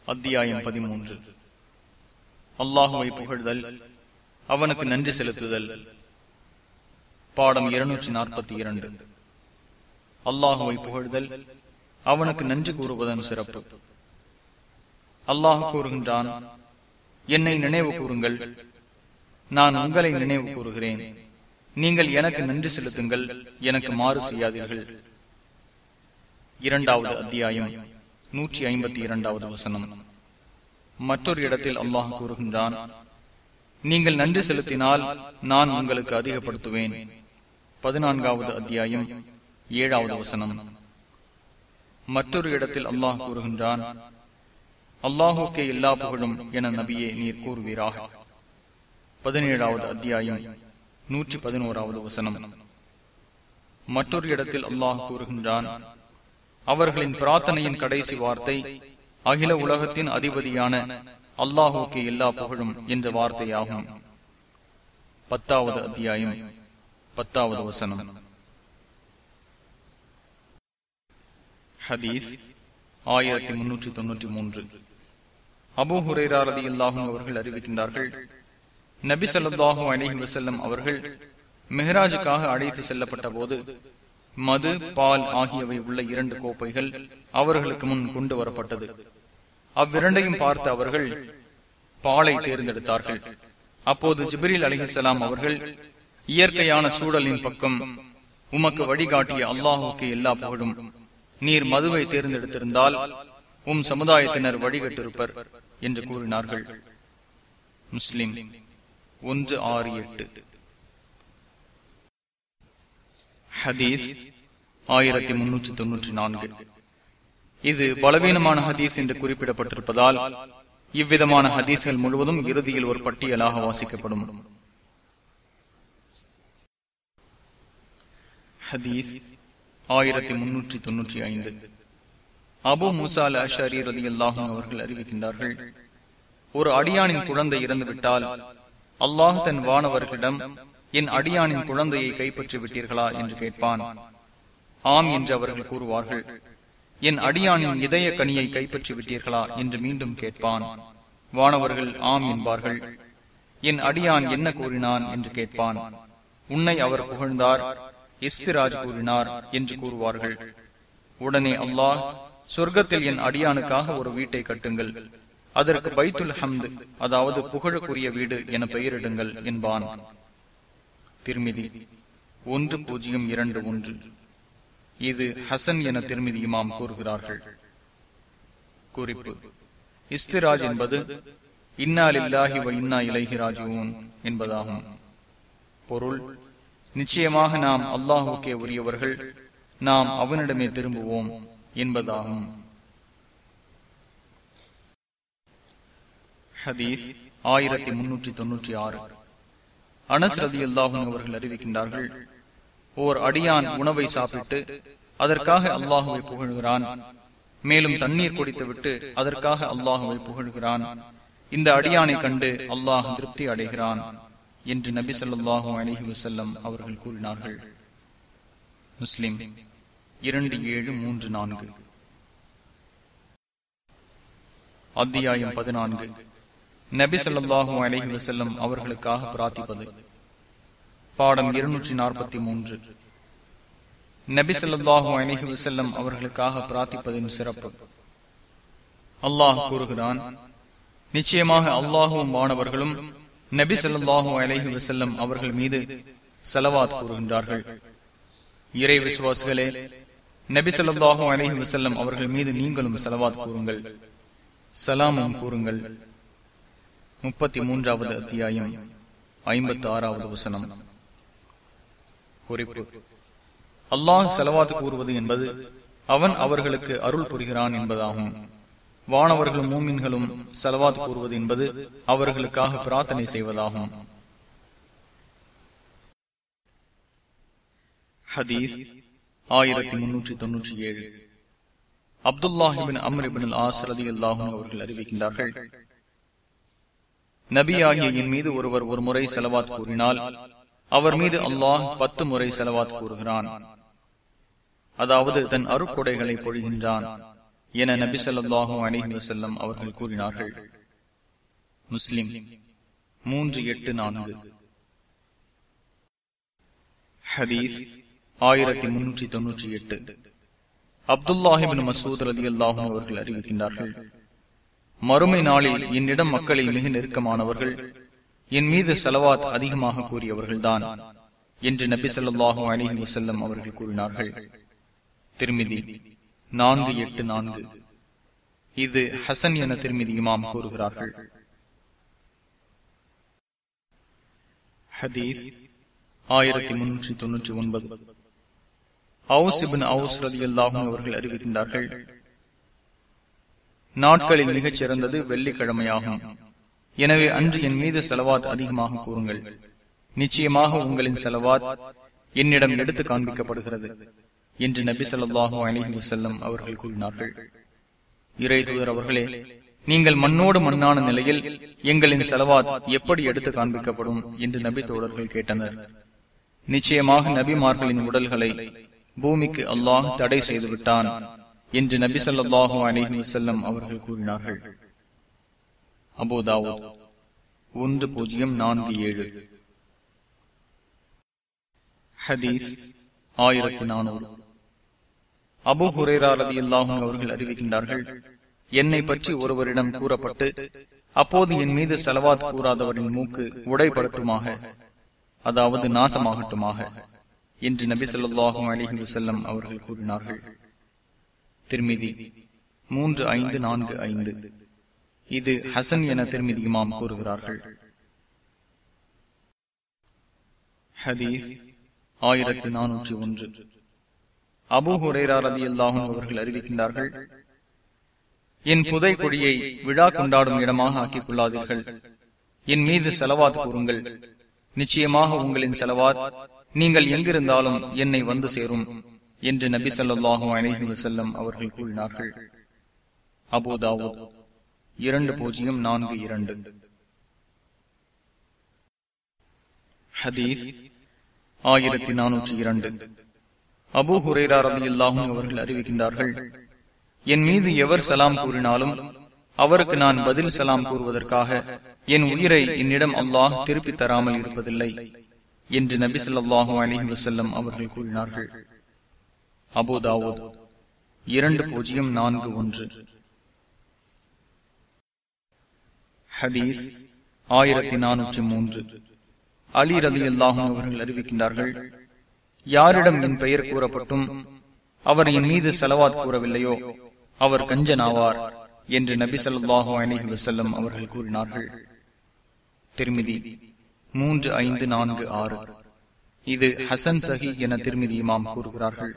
அத்தியாயம் பதிமூன்று அல்லாஹுவை புகழ்தல் அவனுக்கு நன்றி செலுத்துதல் பாடம் இருநூற்றி நாற்பத்தி இரண்டு அல்லாஹுவை புகழ்தல் அவனுக்கு நன்றி கூறுவதன் சிறப்பு அல்லாஹ் கூறுகின்றான் என்னை நினைவு கூறுங்கள் நான் உங்களை நினைவு கூறுகிறேன் நீங்கள் எனக்கு நன்றி செலுத்துங்கள் எனக்கு மாறு செய்யாதீர்கள் இரண்டாவது அத்தியாயம் நூற்றி ஐம்பத்தி இரண்டாவது வசனம் மற்றொரு இடத்தில் அல்லாஹ் கூறுகின்றான் நீங்கள் நன்றி செலுத்தினால் நான் உங்களுக்கு அதிகப்படுத்துவேன் பதினான்காவது அத்தியாயம் ஏழாவது வசனம் மற்றொரு இடத்தில் அல்லாஹ் கூறுகின்றான் அல்லாஹுக்கே எல்லா புகழும் என நபியே நீர் கூறுவீராக பதினேழாவது அத்தியாயம் நூற்றி பதினோராவது வசனம் மற்றொரு இடத்தில் அல்லாஹ் கூறுகின்றான் அவர்களின் பிரார்த்தனையின் கடைசி வார்த்தை அகில உலகத்தின் அதிபதியான அல்லாஹுக்கு எல்லா புகழும் என்ற வார்த்தையாகும் பத்தாவது அத்தியாயம் பத்தாவது வசனம் ஹதீஸ் ஆயிரத்தி முன்னூற்றி தொன்னூற்றி மூன்று அபு ஹுரேரா ரதி அல்லாஹும் அவர்கள் அறிவிக்கின்றார்கள் நபி சொல்லாஹு அலிஹி வசல்லம் அவர்கள் மெஹராஜுக்காக அழைத்து செல்லப்பட்ட போது மது பால் ஆகியவை உள்ள இரண்டு கோப்பைகள் அவர்களுக்கு முன் கொண்டு வரப்பட்டது அவ்விரண்டையும் பார்த்து அவர்கள் பாலை தேர்ந்தெடுத்தார்கள் அப்போது ஜிப்ரில் அலிஹலாம் அவர்கள் இயற்கையான சூழலின் பக்கம் உமக்கு வழிகாட்டிய அல்லாஹுக்கு எல்லா புகழும் நீர் மதுவை தேர்ந்தெடுத்திருந்தால் உம் சமுதாயத்தினர் வழிகட்டிருப்பர் என்று கூறினார்கள் முஸ்லிம் ஒன்று ஆறு எட்டு ஹதீஸ் ஆயிரத்தி முன்னூற்றி தொன்னூற்றி நான்கு இது பலவீனமான ஹதீஸ் என்று குறிப்பிடப்பட்டிருப்பதால் இவ்விதமான ஹதீஸ்கள் முழுவதும் இறுதியில் ஒரு பட்டியலாக வாசிக்கப்படும் ஹதீஸ் ஆயிரத்தி முன்னூற்றி தொன்னூற்றி ஐந்து அபு முசால் அஷாரி ரதி அல்லாஹும் அவர்கள் அறிவிக்கின்றார்கள் ஒரு அடியானின் குழந்தை இறந்துவிட்டால் அல்லாஹ் தன் வானவர்களிடம் என் அடியானின் குழந்தையை கைப்பற்றி விட்டீர்களா என்று கேட்பான் ஆம் என்று அவர்கள் கூறுவார்கள் என் அடியானின் இதய கனியை கைப்பற்றி விட்டீர்களா என்று மீண்டும் கேட்பான் வானவர்கள் ஆம் என்பார்கள் என் அடியான் என்ன கூறினான் என்று கேட்பான் உன்னை அவர் புகழ்ந்தார் இஸ்திராஜ் கூறினார் என்று கூறுவார்கள் உடனே அல்லாஹ் சொர்க்கத்தில் என் அடியானுக்காக ஒரு வீட்டை கட்டுங்கள் அதற்கு பைத்துல் ஹம்து அதாவது புகழுக்குரிய வீடு என பெயரிடுங்கள் என்பான் திருமிதி ஒன்று பூஜ்ஜியம் இரண்டு ஒன்று இது ஹசன் என திருமிதி இமாம் கூறுகிறார்கள் குறிப்பு இஸ்திராஜ் என்பது இன்னாலில்லாஹி வ இன்னா இலைஹி ராஜுவூன் என்பதாகும் பொருள் நிச்சயமாக நாம் அல்லாஹுக்கே உரியவர்கள் நாம் அவனிடமே திரும்புவோம் என்பதாகும் ஹதீஸ் ஆயிரத்தி முன்னூற்றி தொன்னூற்றி ஆறு அனஸ் ரதி அல்லாஹும் அவர்கள் அறிவிக்கின்றார்கள் ஓர் அடியான் உணவை சாப்பிட்டு அதற்காக அல்லாஹுவை புகழ்கிறான் மேலும் தண்ணீர் குடித்துவிட்டு அதற்காக அல்லாஹுவை புகழ்கிறான் இந்த அடியானை கண்டு அல்லாஹ் திருப்தி அடைகிறான் என்று நபி சொல்லாஹு அலிஹி வசல்லம் அவர்கள் கூறினார்கள் முஸ்லிம் இரண்டு ஏழு மூன்று நான்கு அத்தியாயம் பதினான்கு நபி சொல்லாஹு அலஹி வசல்லம் அவர்களுக்காக பிரார்த்திப்பது பாடம் இருநூற்றி நாற்பத்தி மூன்று நபி சொல்லாஹு அலஹி வசல்லம் அவர்களுக்காக பிரார்த்திப்பதின் சிறப்பு அல்லாஹ் கூறுகிறான் நிச்சயமாக அல்லாஹும் மாணவர்களும் நபி சொல்லாஹு அலஹி வசல்லம் அவர்கள் மீது செலவாத் கூறுகின்றார்கள் இறை விசுவாசிகளே நபி சொல்லாஹு அலஹி வசல்லம் அவர்கள் மீது நீங்களும் செலவாத் கூறுங்கள் சலாமும் கூறுங்கள் முப்பத்தி மூன்றாவது அத்தியாயம் ஐம்பத்தி ஆறாவது வசனம் குறிப்பு அல்லாஹ் செலவாத்து கூறுவது என்பது அவன் அவர்களுக்கு அருள் புரிகிறான் என்பதாகும் வானவர்களும் மூமின்களும் செலவாத் கூறுவது என்பது அவர்களுக்காக பிரார்த்தனை செய்வதாகும் ஹதீஸ் ஆயிரத்தி முன்னூற்றி தொன்னூற்றி ஏழு அப்துல்லாஹிபின் அம்ரிபின் ஆசரதி அல்லாஹும் அவர்கள் அறிவிக்கின்றார்கள் நபி ஆகிய என் மீது ஒருவர் ஒரு முறை செலவாத் கூறினால் அவர் மீது அல்லாஹ் பத்து முறை செலவாத் கூறுகிறான் அதாவது தன் அருக்கொடைகளை பொழிகின்றான் என நபி ஸல்லல்லாஹு அலைஹி வஸல்லம் அவர்கள் கூறினார்கள் முஸ்லிம் மூன்று எட்டு நான்கு ஹதீஸ் ஆயிரத்தி முன்னூற்றி தொன்னூற்றி எட்டு அப்துல்லாஹிபின் மசூத் ரதி அல்லாஹும் அவர்கள் அறிவிக்கின்றார்கள் மறுமை நாளில் என்னிடம் மக்களில் மிக நெருக்கமானவர்கள் என் மீது செலவாத் அதிகமாக கூறியவர்கள்தான் என்று நபி ஸல்லல்லாஹு அலைஹி வஸல்லம் அவர்கள் கூறினார்கள் திருமிதி நான்கு எட்டு நான்கு இது ஹசன் என திருமிதி இமாம் கூறுகிறார்கள் ஹதீஸ் ஆயிரத்தி முன்னூற்றி தொன்னூற்றி ஒன்பது அவுஸ் இபின் அவுஸ் ரதி அல்லாஹும் அவர்கள் அறிவிக்கின்றார்கள் நாட்களில் மிகச் சிறந்தது வெள்ளிக்கிழமையாகும் எனவே அன்று என் மீது செலவாத் அதிகமாக கூறுங்கள் நிச்சயமாக உங்களின் செலவாத் என்னிடம் எடுத்து காண்பிக்கப்படுகிறது என்று நபி சொல்லாஹு அலிஹி வசல்லம் அவர்கள் கூறினார்கள் இறை தூதர் அவர்களே நீங்கள் மண்ணோடு மண்ணான நிலையில் எங்களின் செலவாத் எப்படி எடுத்து காண்பிக்கப்படும் என்று நபி தோழர்கள் கேட்டனர் நிச்சயமாக நபிமார்களின் உடல்களை பூமிக்கு அல்லாஹ் தடை செய்து விட்டான் என்று நபி சொல்லாஹு அலிஹி வசல்லம் அவர்கள் கூறினார்கள் அபோதாவோ ஒன்று பூஜ்ஜியம் நான்கு ஏழு ஹதீஸ் ஆயிரத்தி நானூறு அபு ஹுரேரா ரதி அல்லாஹும் அவர்கள் அறிவிக்கின்றார்கள் என்னை பற்றி ஒருவரிடம் கூறப்பட்டு அப்போது என் மீது செலவாத் கூறாதவரின் மூக்கு உடைபடட்டுமாக அதாவது நாசமாகட்டுமாக என்று நபி சொல்லாஹும் அலிஹி வசல்லம் அவர்கள் கூறினார்கள் திருமிதி மூன்று ஐந்து நான்கு ஐந்து இது ஹசன் என திருமிதி இமாம் கூறுகிறார்கள் ஹதீஸ் ஆயிரத்தி நானூற்றி ஒன்று அபு ஹுரேரா ரதி அல்லாஹும் அவர்கள் அறிவிக்கின்றார்கள் என் புதை கொடியை விழா கொண்டாடும் இடமாக ஆக்கிக் கொள்ளாதீர்கள் என் மீது செலவாத் கூறுங்கள் நிச்சயமாக உங்களின் செலவாத் நீங்கள் எங்கிருந்தாலும் என்னை வந்து சேரும் என்று நபி சொல்லாஹு அலஹி வசல்லம் அவர்கள் கூறினார்கள் அபோதாவோ இரண்டு பூஜ்ஜியம் நான்கு இரண்டு ஹதீஸ் ஆயிரத்தி நானூற்றி இரண்டு அபு ஹுரேரா ரவி அல்லாஹும் அவர்கள் அறிவிக்கின்றார்கள் என் மீது எவர் சலாம் கூறினாலும் அவருக்கு நான் பதில் சலாம் கூறுவதற்காக என் உயிரை என்னிடம் அல்லாஹ் திருப்பித் தராமல் இருப்பதில்லை என்று நபி சொல்லாஹு அலிஹி வசல்லம் அவர்கள் கூறினார்கள் அபுதாவூத் இரண்டு பூஜ்ஜியம் நான்கு ஒன்று ஹதீஸ் ஆயிரத்தி நானூற்றி மூன்று அலி ரதி அல்லாஹும் அவர்கள் அறிவிக்கின்றார்கள் யாரிடம் என் பெயர் கூறப்பட்டும் அவர் என் மீது செலவாத் கூறவில்லையோ அவர் கஞ்சனாவார் என்று நபி சொல்லாஹு அலிஹி வசல்லம் அவர்கள் கூறினார்கள் திருமிதி மூன்று ஐந்து நான்கு ஆறு இது ஹசன் சஹி என திருமிதி இமாம் கூறுகிறார்கள்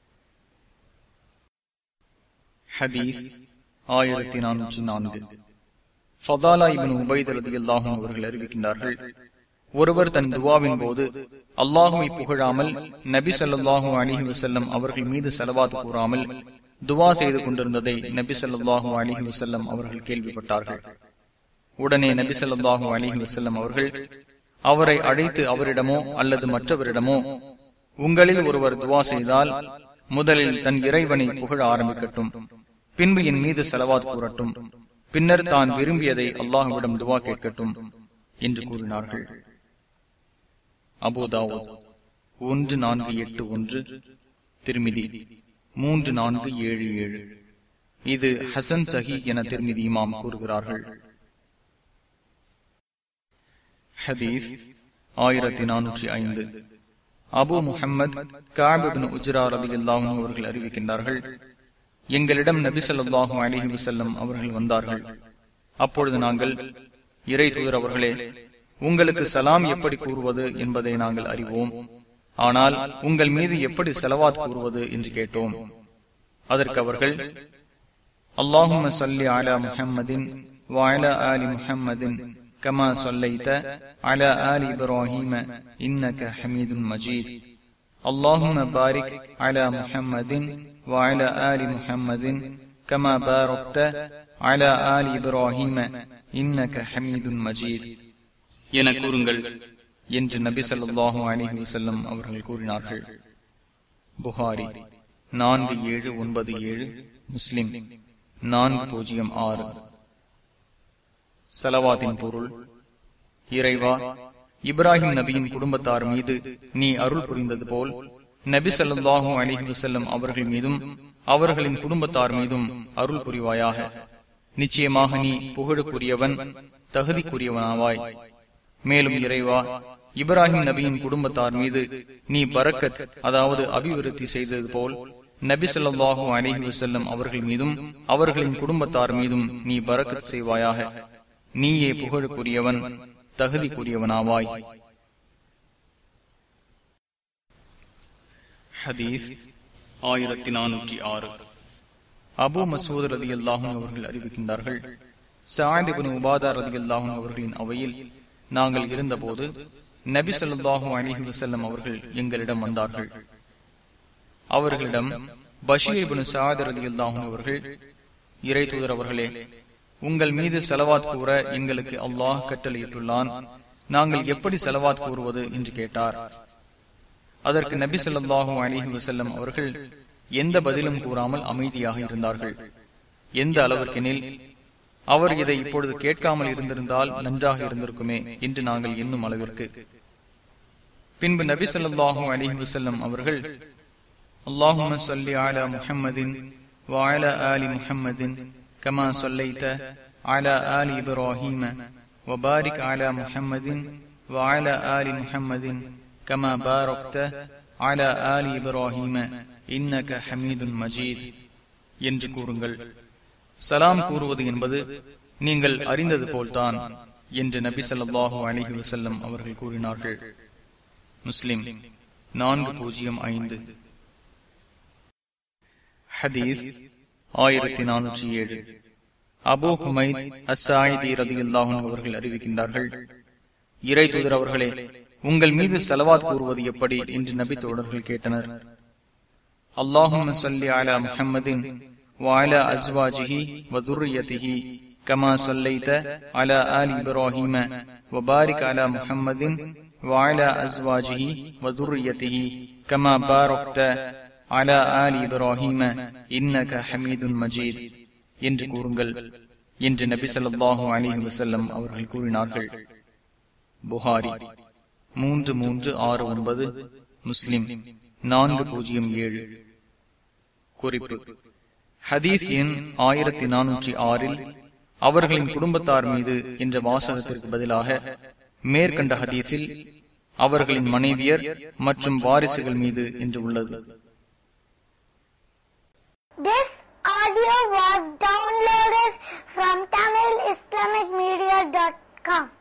ஹதீஸ் ஆயிரத்தி நானூற்றி நான்கு ஃபதாலா இபின் உபைத் ரதி அல்லாஹும் அவர்கள் அறிவிக்கின்றார்கள் ஒருவர் தன் துவாவின் போது அல்லாஹுவை புகழாமல் நபி சல்லாஹூ அலிஹி வசல்லம் அவர்கள் மீது செலவாத் கூறாமல் துவா செய்து கொண்டிருந்ததை நபி சல்லாஹூ அலிஹி வசல்லம் அவர்கள் கேள்விப்பட்டார்கள் உடனே நபி சல்லாஹூ அலிஹி வசல்லம் அவர்கள் அவரை அழைத்து அவரிடமோ அல்லது மற்றவரிடமோ உங்களில் ஒருவர் துவா செய்தால் முதலில் தன் இறைவனை புகழ ஆரம்பிக்கட்டும் பின்பு என் மீது செலவாத் கூறட்டும் பின்னர் தான் விரும்பியதை அல்லாஹுவிடம் துவா கேட்கட்டும் என்று கூறினார்கள் அபோதாவோ ஒன்று நான்கு எட்டு ஒன்று திருமிதி மூன்று நான்கு ஏழு ஏழு இது ஹசன் சஹி என திருமிதி இமாம் கூறுகிறார்கள் ஹதீஸ் ஆயிரத்தி நானூற்றி ஐந்து அபு முஹம்மது காபிபின் உஜ்ரா ரவி அல்லாஹும் அவர்கள் அறிவிக்கின்றார்கள் எங்களிடம் நபி சொல்லாஹு அலிஹி வசல்லம் அவர்கள் வந்தார்கள் அப்பொழுது நாங்கள் இறை தூதர் அவர்களே உங்களுக்கு சலாம் எப்படி கூறுவது என்பதை நாங்கள் அறிவோம் ஆனால் உங்கள் மீது எப்படி செலவாத் கூறுவது என்று கேட்டோம் அதற்கு அவர்கள் அல்லாஹும் சல்லி அலா முஹம்மதின் வாயலா ஆலி முஹம்மதின் كما صليت على آل إبراهيم إنك حميد مجيد اللهم بارك على محمد وعلى آل محمد كما باركت على آل إبراهيم إنك حميد مجيد என கூறுங்கள் என்று நபி சொல்லாஹு அலிஹி வசல்லம் அவர்கள் கூறினார்கள் புகாரி நான்கு ஏழு ஒன்பது ஏழு முஸ்லிம் நான்கு பூஜ்ஜியம் ஆறு செலவாத்தின் பொருள் இறைவா இப்ராஹிம் நபியின் குடும்பத்தார் மீது நீ அருள் புரிந்தது போல் நபி ஸல்லல்லாஹு அலைஹி வஸல்லம் அவர்கள் மீதும் அவர்களின் குடும்பத்தார் மீதும் அருள் புரிவாயாக நிச்சயமாக நீ புகழுக்குரியவன் தகுதிக்குரியவனாவாய் மேலும் இறைவா இப்ராஹிம் நபியின் குடும்பத்தார் மீது நீ பரக்கத் அதாவது அபிவிருத்தி செய்தது போல் நபி ஸல்லல்லாஹு அலைஹி வஸல்லம் அவர்கள் மீதும் அவர்களின் குடும்பத்தார் மீதும் நீ பரக்கத் செய்வாயாக நீயே புகழுக்குரியவன் தகுதிக்குரியவனாவாய் ஹதீஸ் ஆயிரத்தி நானூற்றி ஆறு அபு மசூத் ரதி அல்லாஹும் அவர்கள் அறிவிக்கின்றார்கள் சாயதிபின் உபாதா ரதி அல்லாஹும் அவர்களின் அவையில் நாங்கள் இருந்தபோது நபி ஸல்லல்லாஹு அலிஹி வசல்லம் அவர்கள் எங்களிடம் வந்தார்கள் அவர்களிடம் பஷீர் இபின் சாத் ரதி அல்லாஹும் அவர்கள் இறை தூதர் அவர்களே உங்கள் மீது செலவாத் கூற எங்களுக்கு அல்லாஹ் கட்டளையிட்டுள்ளான் நாங்கள் எப்படி செலவாத் கூறுவது என்று கேட்டார் அதற்கு நபி சொல்லாஹு அலிஹி வசல்லம் அவர்கள் எந்த பதிலும் கூறாமல் அமைதியாக இருந்தார்கள் எந்த அளவிற்கெனில் அவர் இதை இப்பொழுது கேட்காமல் இருந்திருந்தால் நன்றாக இருந்திருக்குமே என்று நாங்கள் எண்ணும் அளவிற்கு பின்பு நபி சொல்லாஹு அலிஹி வசல்லம் அவர்கள் அல்லாஹும சொல்லி ஆலா முஹம்மதின் வாயல ஆலி முஹம்மதின் كما صليت على آل إبراهيم وبارك على محمد وعلى آل محمد كما باركت على آل إبراهيم إنك حميد مجيد என்று கூறுங்கள் சலாம் கூறுவது என்பது நீங்கள் அறிந்தது போல்தான் என்று நபி சொல்லாஹு அலிஹி வசல்லம் அவர்கள் கூறினார்கள் முஸ்லிம் நான்கு பூஜ்ஜியம் ஐந்து ஹதீஸ் ஆயிரத்தி நானூற்றி ஏழு அபு ஹுமைத் அசாயிதி ரதி அல்லாஹும் அவர்கள் அறிவிக்கின்றார்கள் இறை தூதர் அவர்களே உங்கள் மீது செலவாத் கூறுவது எப்படி என்று நபி தோழர்கள் கேட்டனர் அல்லாஹும் சல்லி அலா முஹம்மதின் وعلى أزواجه وذريته كما صليت على آل إبراهيم وبارك على محمد وعلى أزواجه وذريته كما باركت அலா ஆலி இப்ராஹிம இன்னக ஹமீதுன் மஜீத் என்று கூறுங்கள் என்று நபி சொல்லாஹு அலிஹி வசல்லம் அவர்கள் கூறினார்கள் புகாரி மூன்று மூன்று ஆறு ஒன்பது முஸ்லிம் நான்கு பூஜ்ஜியம் ஏழு குறிப்பு ஹதீஸ் எண் ஆயிரத்தி நானூற்றி ஆறில் அவர்களின் குடும்பத்தார் மீது என்ற வாசகத்திற்கு பதிலாக மேற்கண்ட ஹதீஸில் அவர்களின் மனைவியர் மற்றும் வாரிசுகள் மீது என்று உள்ளது This audio was downloaded from TamilIslamicMedia.com.